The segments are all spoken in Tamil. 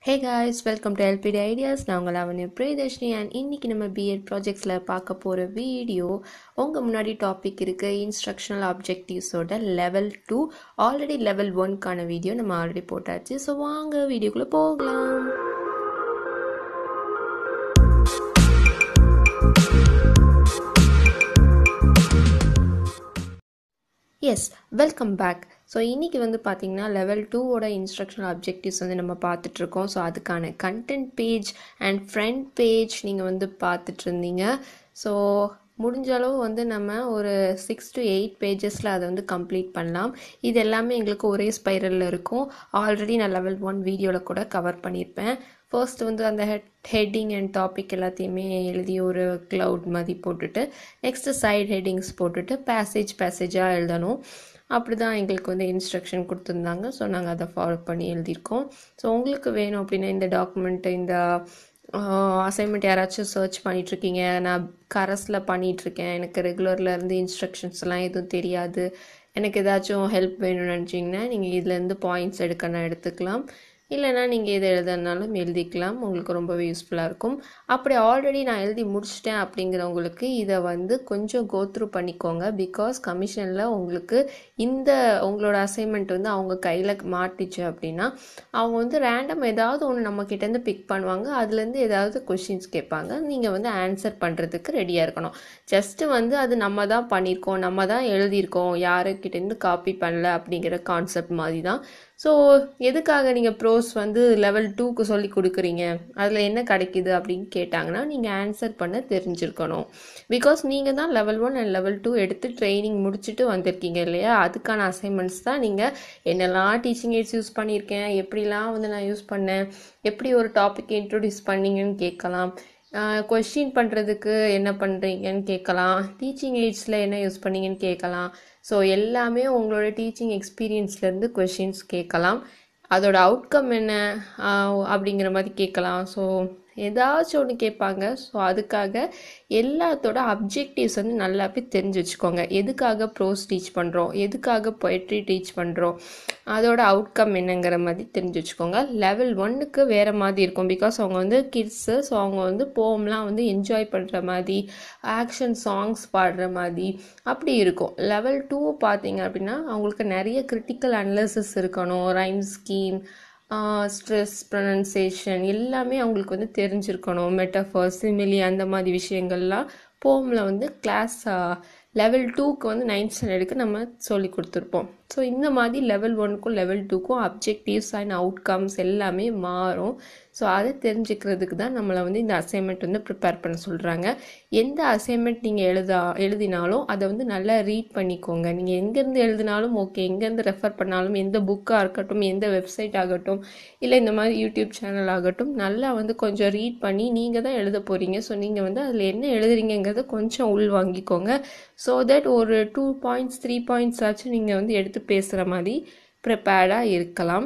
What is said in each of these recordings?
hey guys welcome to LPD ideas நான் உங்கள் அவனு பிரியதர்ஷினி அண்ட் இன்றைக்கி நம்ம பிஎட் ப்ராஜெக்ட்ஸில் பார்க்க போகிற வீடியோ உங்கள் முன்னாடி டாபிக் இருக்குது இன்ஸ்ட்ரக்ஷனல் ஆப்ஜெக்டிவ்ஸோட லெவல் டூ ஆல்ரெடி லெவல் ஒன்க்கான வீடியோ நம்ம ஆல்ரெடி போட்டாச்சு ஸோ வாங்க வீடியோக்குள்ளே போகலாம் எஸ் வெல்கம் பேக் ஸோ இன்றைக்கி வந்து பார்த்திங்கன்னா லெவல் டூவோட இன்ஸ்ட்ரக்ஷனல் அப்ஜெக்டிவ்ஸ் வந்து நம்ம பார்த்துட்ருக்கோம் ஸோ அதுக்கான content page and front page நீங்கள் வந்து பார்த்துட்டு இருந்தீங்க ஸோ முடிஞ்ச அளவு வந்து நம்ம ஒரு சிக்ஸ் டு எயிட் பேஜஸில் அதை வந்து கம்ப்ளீட் பண்ணலாம் இது எல்லாமே எங்களுக்கு ஒரே ஸ்பைரலில் இருக்கும் ஆல்ரெடி நான் லெவல் ஒன் வீடியோவில் கூட கவர் பண்ணியிருப்பேன் ஃபர்ஸ்ட் வந்து அந்த ஹெட் ஹெட்டிங் அண்ட் டாபிக் எல்லாத்தையுமே எழுதி ஒரு க்ளவுட் மாதிரி போட்டுட்டு நெக்ஸ்ட்டு சைட் ஹெட்டிங்ஸ் போட்டுட்டு பேசேஜ் பேசேஜாக எழுதணும் அப்படி தான் எங்களுக்கு வந்து இன்ஸ்ட்ரக்ஷன் கொடுத்துருந்தாங்க ஸோ நாங்கள் அதை ஃபாலோ பண்ணி எழுதியிருக்கோம் ஸோ உங்களுக்கு வேணும் அப்படின்னா இந்த டாக்குமெண்ட்டு இந்த அசைன்மெண்ட் யாராச்சும் சர்ச் பண்ணிகிட்ருக்கீங்க நான் கரஸில் பண்ணிகிட்ருக்கேன் எனக்கு ரெகுலரில் இருந்து இன்ஸ்ட்ரக்ஷன்ஸ்லாம் எதுவும் தெரியாது எனக்கு ஏதாச்சும் ஹெல்ப் வேணும்னு நினச்சிங்கன்னா நீங்கள் இதுலேருந்து பாயிண்ட்ஸ் எடுக்கணும் எடுத்துக்கலாம் இல்லைனா நீங்கள் எது எழுதுனாலும் எழுதிக்கலாம் உங்களுக்கு ரொம்பவே யூஸ்ஃபுல்லாக இருக்கும் அப்படி ஆல்ரெடி நான் எழுதி முடிச்சிட்டேன் அப்படிங்கிறவங்களுக்கு இதை வந்து கொஞ்சம் கோத்ரூ பண்ணிக்கோங்க பிகாஸ் கமிஷனில் உங்களுக்கு இந்த உங்களோட அசைன்மெண்ட் வந்து அவங்க கையில் மாட்டிச்சு அப்படின்னா அவங்க வந்து ரேண்டம் ஏதாவது ஒன்று நம்மக்கிட்டேருந்து பிக் பண்ணுவாங்க அதுலேருந்து ஏதாவது கொஷின்ஸ் கேட்பாங்க நீங்கள் வந்து ஆன்சர் பண்ணுறதுக்கு ரெடியாக இருக்கணும் ஜஸ்ட்டு வந்து அது நம்ம தான் பண்ணியிருக்கோம் நம்ம தான் எழுதியிருக்கோம் யாருக்கிட்டேருந்து காப்பி பண்ணல அப்படிங்கிற கான்செப்ட் மாதிரி தான் ஸோ எதுக்காக நீங்கள் ப்ரோஸ் வந்து லெவல் டூக்கு சொல்லி கொடுக்குறீங்க அதில் என்ன கிடைக்கிது அப்படின்னு கேட்டாங்கன்னா நீங்கள் ஆன்சர் பண்ண தெரிஞ்சிருக்கணும் பிகாஸ் நீங்கள் தான் level one and level two எடுத்து ட்ரைனிங் முடிச்சுட்டு வந்திருக்கீங்க இல்லையா அதுக்கான அசைன்மெண்ட்ஸ் தான் நீங்கள் என்னெல்லாம் டீச்சிங் எய்ட்ஸ் யூஸ் பண்ணியிருக்கேன் எப்படிலாம் வந்து நான் யூஸ் பண்ணேன் எப்படி ஒரு டாபிக் இன்ட்ரொடியூஸ் பண்ணீங்கன்னு கேட்கலாம் கொஷின் பண்ணுறதுக்கு என்ன பண்ணுறீங்கன்னு கேட்கலாம் டீச்சிங் எய்ட்ஸில் என்ன யூஸ் பண்ணீங்கன்னு கேட்கலாம் ஸோ எல்லாமே உங்களோட டீச்சிங் எக்ஸ்பீரியன்ஸ்லேருந்து கொஷின்ஸ் கேட்கலாம் அதோட அவுட்கம் என்ன அப்படிங்கிற மாதிரி கேட்கலாம் ஸோ ஏதாச்சும் ஒன்று கேட்பாங்க ஸோ அதுக்காக எல்லாத்தோட அப்ஜெக்டிவ்ஸ் வந்து நல்லாவே தெரிஞ்சு வச்சுக்கோங்க எதுக்காக ப்ரோஸ் டீச் பண்ணுறோம் எதுக்காக பொயட்ரி டீச் பண்ணுறோம் அதோட அவுட்கம் என்னங்கிற மாதிரி தெரிஞ்சு வச்சுக்கோங்க லெவல் ஒன்னுக்கு வேறு மாதிரி இருக்கும் பிகாஸ் அவங்க வந்து கிட்ஸு ஸோ அவங்க வந்து போம்லாம் வந்து என்ஜாய் பண்ணுற மாதிரி ஆக்ஷன் சாங்ஸ் பாடுற மாதிரி அப்படி இருக்கும் லெவல் டூ பார்த்தீங்க அப்படின்னா அவங்களுக்கு நிறைய கிரிட்டிக்கல் அனலிசிஸ் இருக்கணும் ரைம் ஸ்கீம் ஸ்ட்ரெஸ் ப்ரொனன்சேஷன் எல்லாமே அவங்களுக்கு வந்து தெரிஞ்சிருக்கணும் மெட்டஃபர் சிமிலி அந்த மாதிரி விஷயங்கள்லாம் போமில் வந்து கிளாஸ் லெவல் டூக்கு வந்து நைன்த் ஸ்டாண்டர்டுக்கு நம்ம சொல்லி கொடுத்துருப்போம் ஸோ இந்த மாதிரி லெவல் ஒனுக்கும் லெவல் டூக்கும் அப்ஜெக்டிவ்ஸ் அண்ட் அவுட்கம்ஸ் எல்லாமே மாறும் ஸோ அதை தெரிஞ்சுக்கிறதுக்கு தான் நம்மளை வந்து இந்த அசைன்மெண்ட் வந்து ப்ரிப்பேர் பண்ண சொல்கிறாங்க எந்த அசைன்மெண்ட் நீங்கள் எழுதா எழுதினாலும் அதை வந்து நல்லா ரீட் பண்ணிக்கோங்க நீங்கள் எங்கேருந்து எழுதினாலும் ஓகே எங்கேருந்து ரெஃபர் பண்ணாலும் எந்த புக்காக இருக்கட்டும் எந்த வெப்சைட் ஆகட்டும் இல்லை இந்த மாதிரி யூடியூப் சேனல் ஆகட்டும் நல்லா வந்து கொஞ்சம் ரீட் பண்ணி நீங்கள் தான் எழுத போகிறீங்க ஸோ நீங்கள் வந்து அதில் என்ன எழுதுறீங்கிறத கொஞ்சம் உள் வாங்கிக்கோங்க ஸோ தட் ஒரு டூ பாயிண்ட்ஸ் த்ரீ பாயிண்ட்ஸ் ஆச்சும் நீங்கள் வந்து எடுத்து பேசுகிற மாதிரி ப்ரிப்பேர்டாக இருக்கலாம்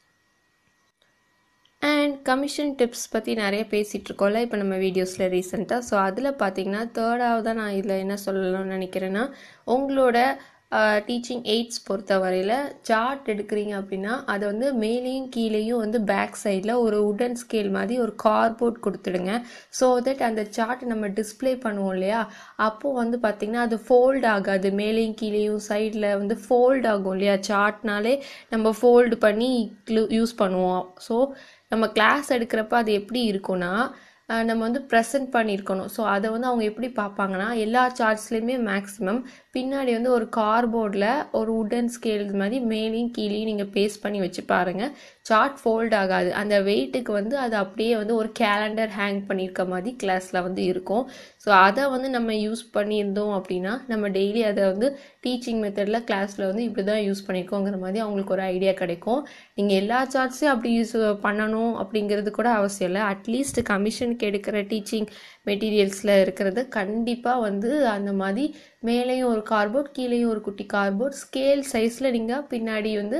அண்ட் கமிஷன் டிப்ஸ் பற்றி நிறைய பேசிகிட்டு இருக்கோம்ல இப்போ நம்ம வீடியோஸில் ரீசெண்டாக ஸோ அதில் பார்த்தீங்கன்னா தேர்டாவதாக நான் இதில் என்ன சொல்லணும்னு நினைக்கிறேன்னா உங்களோட டீச்சிங் எய்ட்ஸ் பொறுத்த வரையில் சார்ட் எடுக்கிறீங்க அப்படின்னா அதை வந்து மேலேயும் கீழேயும் வந்து பேக் சைடில் ஒரு உடன் ஸ்கேல் மாதிரி ஒரு கார்போர்ட் கொடுத்துடுங்க ஸோ தட் அந்த சார்ட் நம்ம டிஸ்பிளே பண்ணுவோம் இல்லையா அப்போது வந்து பார்த்திங்கன்னா அது ஃபோல்ட் ஆகாது மேலேயும் கீழேயும் சைடில் வந்து ஃபோல்ட் ஆகும் இல்லையா சார்ட்னாலே நம்ம ஃபோல்டு பண்ணி யூஸ் பண்ணுவோம் ஸோ நம்ம கிளாஸ் எடுக்கிறப்ப அது எப்படி இருக்கும்னா நம்ம வந்து ப்ரெசென்ட் பண்ணியிருக்கணும் ஸோ அதை வந்து அவங்க எப்படி பார்ப்பாங்கன்னா எல்லா சார்ட்ஸ்லேயுமே மேக்ஸிமம் பின்னாடி வந்து ஒரு கார்போர்டில் ஒரு உடன் ஸ்கேல் மாதிரி மேலேயும் கீழேயும் நீங்கள் பேஸ்ட் பண்ணி வச்சு பாருங்கள் சார்ட் ஃபோல்ட் ஆகாது அந்த வெயிட்டுக்கு வந்து அது அப்படியே வந்து ஒரு கேலண்டர் ஹேங் பண்ணியிருக்க மாதிரி கிளாஸில் வந்து இருக்கும் ஸோ அதை வந்து நம்ம யூஸ் பண்ணியிருந்தோம் அப்படின்னா நம்ம டெய்லி அதை வந்து டீச்சிங் மெத்தடில் கிளாஸில் வந்து இப்படி தான் யூஸ் பண்ணியிருக்கோங்கிற மாதிரி அவங்களுக்கு ஒரு ஐடியா கிடைக்கும் நீங்கள் எல்லா சார்ட்ஸையும் அப்படி யூஸ் பண்ணணும் அப்படிங்கிறது கூட அவசியம் இல்லை அட்லீஸ்ட் கமிஷனுக்கு எடுக்கிற டீச்சிங் மெட்டீரியல்ஸில் இருக்கிறது கண்டிப்பாக வந்து அந்த மாதிரி மேலேயும் ஒரு கார்போர்ட் கீழேயும் ஒரு குட்டி கார்போர்ட் ஸ்கேல் சைஸில் நீங்கள் பின்னாடி வந்து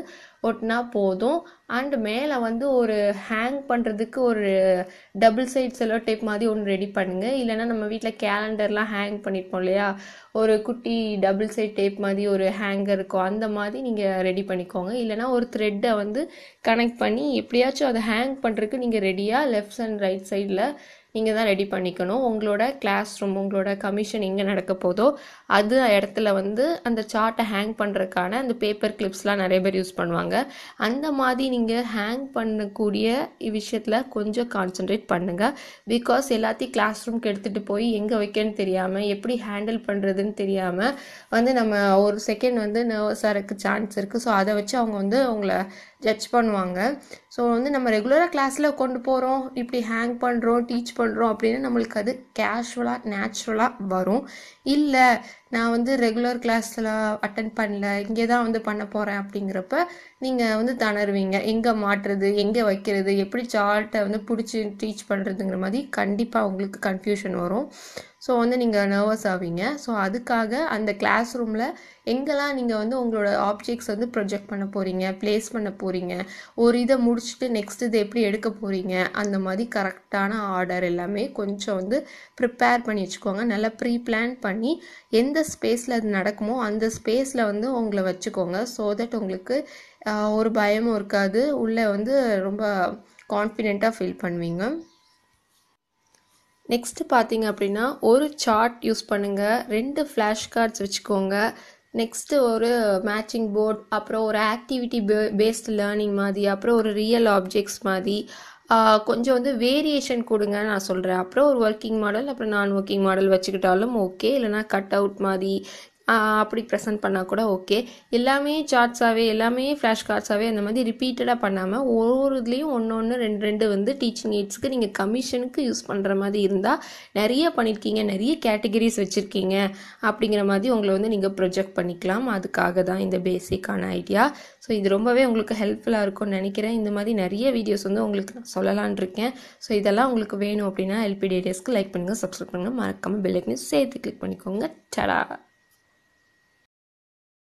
ஒட்டினா போதும் அண்ட் மேலே வந்து ஒரு ஹேங் பண்ணுறதுக்கு ஒரு டபுள் சைட் செல்லோ டேப் மாதிரி ஒன்று ரெடி பண்ணுங்கள் இல்லைன்னா நம்ம வீட்டில் கேலண்டர்லாம் ஹேங் பண்ணியிருப்போம் இல்லையா ஒரு குட்டி டபுள் சைட் டேப் மாதிரி ஒரு ஹேங்கர் இருக்கும் அந்த மாதிரி நீங்கள் ரெடி பண்ணிக்கோங்க இல்லைனா ஒரு த்ரெட்டை வந்து கனெக்ட் பண்ணி எப்படியாச்சும் அதை ஹேங் பண்ணுறதுக்கு நீங்கள் ரெடியாக லெஃப்ட் அண்ட் ரைட் சைடில் நீங்கள் தான் ரெடி பண்ணிக்கணும் உங்களோட கிளாஸ் ரூம் உங்களோட கமிஷன் எங்கே நடக்க போதோ அது இடத்துல வந்து அந்த சார்ட்டை ஹேங் பண்ணுறதுக்கான அந்த பேப்பர் கிளிப்ஸ்லாம் நிறைய பேர் யூஸ் பண்ணுவாங்க அந்த மாதிரி நீங்கள் ஹேங் பண்ணக்கூடிய விஷயத்தில் கொஞ்சம் கான்சென்ட்ரேட் பண்ணுங்கள் பிகாஸ் எல்லாத்தையும் கிளாஸ் ரூம்க்கு எடுத்துகிட்டு போய் எங்கே வைக்கன்னு தெரியாமல் எப்படி ஹேண்டில் பண்ணுறதுன்னு தெரியாமல் வந்து நம்ம ஒரு செகண்ட் வந்து நர்வஸாக இருக்க சான்ஸ் இருக்குது ஸோ அதை வச்சு அவங்க வந்து உங்களை ஜட்ஜ் பண்ணுவாங்க ஸோ வந்து நம்ம ரெகுலராக கிளாஸில் கொண்டு போகிறோம் இப்படி ஹேங் பண்ணுறோம் டீச் பண்ணுறோம் அப்படின்னு நம்மளுக்கு அது கேஷுவலாக நேச்சுரலாக வரும் இல்லை நான் வந்து ரெகுலர் கிளாஸில் அட்டன் பண்ணல இங்கே தான் வந்து பண்ண போகிறேன் அப்படிங்கிறப்ப நீங்கள் வந்து தணருவீங்க எங்கே மாட்டுறது எங்கே வைக்கிறது எப்படி சார்ட்டை வந்து பிடிச்சி டீச் பண்ணுறதுங்கிற மாதிரி கண்டிப்பாக உங்களுக்கு கன்ஃபியூஷன் வரும் ஸோ வந்து நீங்கள் நர்வஸ் ஆவீங்க ஸோ அதுக்காக அந்த கிளாஸ் ரூமில் எங்கெல்லாம் நீங்கள் வந்து உங்களோட ஆப்ஜெக்ட்ஸ் வந்து ப்ரொஜெக்ட் பண்ண போகிறீங்க ப்ளேஸ் பண்ண போகிறீங்க ஒரு இதை முடிச்சுட்டு நெக்ஸ்ட் இதை எப்படி எடுக்க போகிறீங்க அந்த மாதிரி கரெக்டான ஆர்டர் எல்லாமே கொஞ்சம் வந்து ப்ரிப்பேர் பண்ணி வச்சுக்கோங்க நல்லா ப்ரீ பிளான் பண்ணி எந்த ஸ்பேஸில் அது நடக்குமோ அந்த ஸ்பேஸில் வந்து உங்களை வச்சுக்கோங்க ஸோ தட் உங்களுக்கு ஒரு பயமும் இருக்காது உள்ளே வந்து ரொம்ப கான்ஃபிடெண்ட்டாக ஃபீல் பண்ணுவீங்க நெக்ஸ்ட்டு பார்த்தீங்க அப்படின்னா ஒரு சார்ட் யூஸ் பண்ணுங்கள் ரெண்டு ஃப்ளாஷ் கார்ட்ஸ் வச்சுக்கோங்க நெக்ஸ்ட்டு ஒரு மேட்சிங் போர்ட் அப்புறம் ஒரு ஆக்டிவிட்டி பே பேஸ்டு லேர்னிங் மாதிரி அப்புறம் ஒரு ரியல் ஆப்ஜெக்ட்ஸ் மாதிரி கொஞ்சம் வந்து வேரியேஷன் கொடுங்க நான் சொல்கிறேன் அப்புறம் ஒரு ஒர்க்கிங் மாடல் அப்புறம் நான் ஒர்க்கிங் மாடல் வச்சுக்கிட்டாலும் ஓகே இல்லைனா கட் அவுட் மாதிரி அப்படி ப்ரெசென்ட் பண்ணால் கூட ஓகே எல்லாமே சார்ட்ஸாகவே எல்லாமே ஃப்ளாஷ் கார்ட்ஸாகவே அந்த மாதிரி ரிப்பீட்டடாக பண்ணாமல் ஒரு ஒரு இதுலேயும் ஒன்று ஒன்று ரெண்டு ரெண்டு வந்து டீச்சிங் எய்ட்ஸ்க்கு நீங்கள் கமிஷனுக்கு யூஸ் பண்ணுற மாதிரி இருந்தால் நிறைய பண்ணியிருக்கீங்க நிறைய கேட்டகரிஸ் வச்சுருக்கீங்க அப்படிங்கிற மாதிரி உங்களை வந்து நீங்கள் ப்ரொஜெக்ட் பண்ணிக்கலாம் அதுக்காக தான் இந்த பேசிக்கான ஐடியா ஸோ இது ரொம்பவே உங்களுக்கு ஹெல்ப்ஃபுல்லாக இருக்கும்னு நினைக்கிறேன் இந்த மாதிரி நிறைய வீடியோஸ் வந்து உங்களுக்கு நான் சொல்லலான் இருக்கேன் ஸோ இதெல்லாம் உங்களுக்கு வேணும் அப்படின்னா எல்பி டேடியஸ்க்கு லைக் பண்ணுங்கள் சப்ஸ்கிரைப் பண்ணுங்கள் மறக்காமல் பெல் ஐக்கனையும் சேர்த்து கிளிக் பண்ணிக்கோங்க டடா